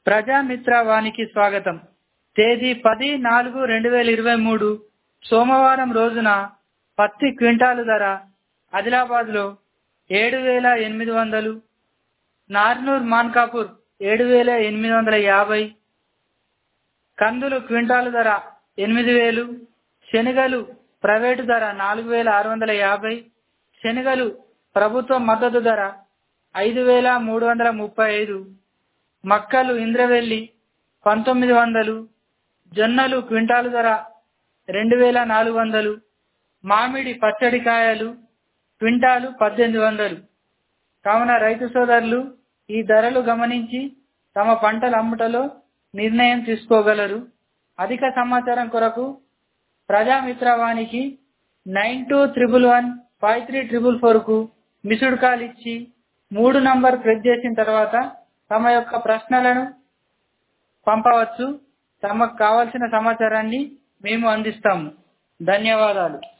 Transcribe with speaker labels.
Speaker 1: ప్రజామిత్ర వానికి స్వాగతం తేదీ పది నాలుగు రెండు వేల ఇరవై మూడు సోమవారం రోజున పత్తి క్వింటాలు ధర ఆదిలాబాద్లో ఏడు వేల ఎనిమిది వందలు నార్నూర్ మాన్కాపూర్ ఏడు వేల ఎనిమిది వందల యాభై కందులు క్వింటాలు ధర ఎనిమిది వేలు శనగలు ప్రైవేటు ధర నాలుగు వేల ఆరు వందల యాభై శనగలు ప్రభుత్వ మద్దతు ధర ఐదు వేల మూడు వందల ముప్పై ఐదు మక్కలు ఇంద్రవెల్లి పంతొమ్మిది వందలు జొన్నలు క్వింటాలు ధర రెండు వేల నాలుగు వందలు మామిడి పచ్చడి కాయలు క్వింటాలు పద్దెనిమిది వందలు కావున రైతు సోదరులు ఈ ధరలు గమనించి తమ పంటల అమ్ముటలో నిర్ణయం తీసుకోగలరు అధిక సమాచారం కొరకు ప్రజామిత్ర వానికి nine two triple one five three triple ఫోర్కు మిస్డ్ కాల్ ఇచ్చి మూడు నంబర్ ప్రెస్ చేసిన తర్వాత తమ యొక్క ప్రశ్నలను పంపవచ్చు తమకు కావలసిన సమాచారాన్ని మేము అందిస్తాము ధన్యవాదాలు